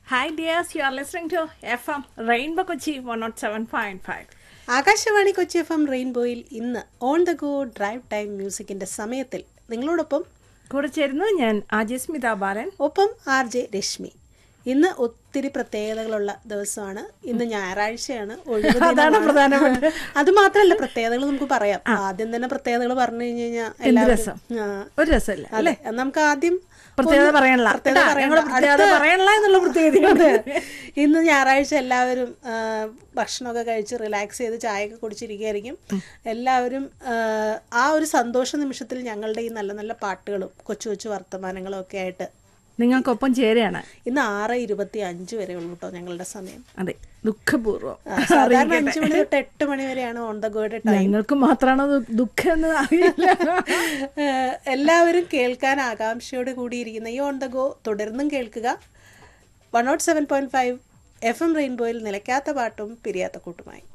Hi, dears. You are listening to FM Rainbow Kochi 107.5. Akashvani Kochi F M റെയിൻബോയിൽ ഇന്ന് on the go drive time മ്യൂസിക്കിന്റെ സമയത്തിൽ നിങ്ങളോടൊപ്പം കൂടെ ചേരുന്നു ഞാൻ അജസ്മിത ബാലൻ ഒപ്പം ആർ ജെ രശ്മി ഇന്ന് ഒത്തിരി പ്രത്യേകതകളുള്ള ദിവസമാണ് ഇന്ന് ഞായറാഴ്ചയാണ് ഒഴിവ് അതാണ് ദിനമാണ്. പ്രധാനപ്പെട്ട. അത് മാത്രമല്ല പ്രത്യേകതകൾ നമുക്ക് പറയാം ആദ്യം തന്നെ പ്രത്യേകതകൾ പറഞ്ഞു കഴിഞ്ഞു കഴിഞ്ഞാൽ എന്ത് രസം ഒരു രസമില്ല അതെ നമുക്ക് ആദ്യം പ്രത്യേകത ഒന്ന് പറയണില്ല പ്രത്യേകത കേട്ടാ, പറയണ്ട. ഞങ്ങള് പ്രത്യേകത അടുത്ത- പറയണില്ല എന്നുള്ള പ്രത്യേകതയുണ്ട് ഇന്ന് ഞായറാഴ്ച എല്ലാവരും ആ, ഭക്ഷണമൊക്കെ കഴിച്ച് റിലാക്സ് ചെയ്ത് ചായയൊക്കെ കുടിച്ചിരിക്കുകയായിരിക്കും എല്ലാവരും ആ, ആ ഒരു സന്തോഷ നിമിഷത്തിൽ ഞങ്ങളുടെ ഈ നല്ല നല്ല പാട്ടുകളും കൊച്ചു കൊച്ചു വർത്തമാനങ്ങളും ഒക്കെ ആയിട്ട് നിങ്ങൾക്കൊപ്പം ചേരുകയാണ് ഇന്ന് ആറ് ഇരുപത്തി അഞ്ച് വരെ ഉള്ളൂ കേട്ടോ ഞങ്ങളുടെ സമയം അതെ ദുഃഖപൂർവ്വം ആ, സാധാരണ അഞ്ചു മണി തൊട്ട് എട്ട് മണി വരെയാണ് ഓൺ ദ ഗോയുടെ ടൈം ഞങ്ങൾക്ക് മാത്രമാണോ ദു- ദുഃഖം എന്ന് അറിയില്ല എല്ലാവരും കേൾക്കാൻ ആകാംക്ഷയോട് കൂടിയിരിക്കുന്ന ഈ ഓൺ ദ ഗോ തുടർന്നും കേൾക്കുക one nought seven point five F M റെയിൻബോയിൽ നിലയ്ക്കാത്ത പാട്ടും പിരിയാത്ത കൂട്ടുമായി